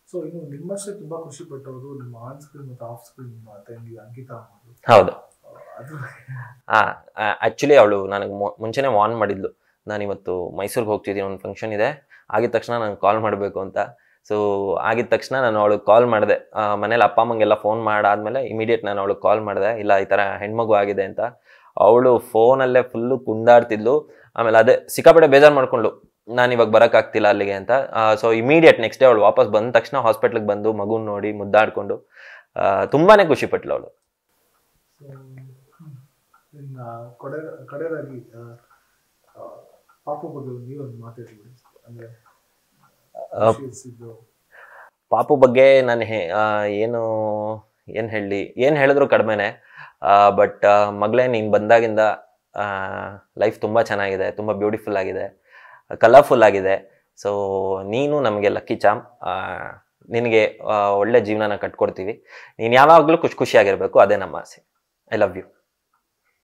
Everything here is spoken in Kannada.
ಸೊ ಇನ್ನು ನಿಮ್ಮಷ್ಟೇ ತುಂಬಾ ಖುಷಿ ಪಟ್ಟವರು ನಿಮ್ಮ ಆನ್ ಸ್ಕ್ರೀನ್ ಮತ್ತು ಆಫ್ ಸ್ಕ್ರೀನ್ ನಿಮ್ಮ ತಂಗಿ ಅಂಕಿತಾ ಅವರು ಹೌದು ಅದು ಆ್ಯಕ್ಚುಲಿ ಅವಳು ನನಗೆ ಮುಂಚೆನೇ ವಾರ್ನ್ ಮಾಡಿದ್ಲು ನಾನು ಇವತ್ತು ಮೈಸೂರಿಗೆ ಹೋಗ್ತಿದ್ದೀನಿ ಒಂದು ಫಂಕ್ಷನ್ ಇದೆ ಆಗಿದ ತಕ್ಷಣ ನಂಗೆ ಕಾಲ್ ಮಾಡಬೇಕು ಅಂತ ಸೊ ಆಗಿದ ತಕ್ಷಣ ನಾನು ಅವಳಿಗೆ ಕಾಲ್ ಮಾಡಿದೆ ಮನೇಲಿ ಅಪ್ಪ ಅಮ್ಮಂಗೆಲ್ಲ ಫೋನ್ ಮಾಡಾದ್ಮೇಲೆ ಇಮಿಡಿಯೇಟ್ ನಾನು ಅವಳಿಗೆ ಕಾಲ್ ಮಾಡಿದೆ ಇಲ್ಲ ಈ ಥರ ಹೆಣ್ಮಗು ಆಗಿದೆ ಅಂತ ಅವಳು ಫೋನಲ್ಲೇ ಫುಲ್ಲು ಕುಂದಾಡ್ತಿದ್ಲು ಆಮೇಲೆ ಅದೇ ಸಿಕ್ಕಾಪಟ್ಟೆ ಬೇಜಾರು ಮಾಡ್ಕೊಂಡ್ಳು ನಾನು ಇವಾಗ ಬರೋಕ್ಕಾಗ್ತಿಲ್ಲ ಅಲ್ಲಿಗೆ ಅಂತ ಸೊ ಇಮಿಡಿಯೇಟ್ ನೆಕ್ಸ್ಟ್ ಡೇ ಅವಳು ವಾಪಸ್ ಬಂದ ತಕ್ಷಣ ಹಾಸ್ಪಿಟ್ಲಿಗೆ ಬಂದು ಮಗುನ ನೋಡಿ ಮುದ್ದಾಡ್ಕೊಂಡು ಆ, ತುಂಬಾನೇ ಖುಷಿ ಪಟ್ಲು ಅವಳು ಸೊ ಇನ್ನು ಕಡೆ ಕಡೆಯದಾಗಿ ಆ, ಆ, ಪಾಪು ಬಗ್ಗೆ ಒಂದು ನೀವೊಂದು ಮಾತಾಡ್ಬಿಡಿ ಅಂದ್ರೆ ಖುಷಿ ಅನ್ಸಿದ್ದು. ಪಾಪು ಬಗ್ಗೆ ನಾನು ಹೇ- ಆ, ಏನು ಏನು ಹೇಳಲಿ ಏನು ಹೇಳಿದ್ರು ಕಡಿಮೆನೆ ಬಟ್ ಮಗಳೇ ನೀನು ಬಂದಾಗಿಂದ ಲೈಫ್ ತುಂಬ ಚೆನ್ನಾಗಿದೆ ತುಂಬ ಬ್ಯೂಟಿಫುಲ್ ಆಗಿದೆ ಕಲರ್ಫುಲ್ ಆಗಿದೆ ಸೊ ನೀನು ನಮಗೆ ಲಕ್ಕಿ ಚಾಮ್ ಆ, ನಿನಗೆ ಆ, ಒಳ್ಳೆ ಜೀವನನ ಕಟ್ಕೊಡ್ತೀವಿ ನೀನು ಯಾವಾಗಲೂ ಖುಷಿ ಖುಷಿಯಾಗಿರಬೇಕು ಅದೇ ನಮ್ಮ ಆಸೆ ಐ ಲವ್ ಯು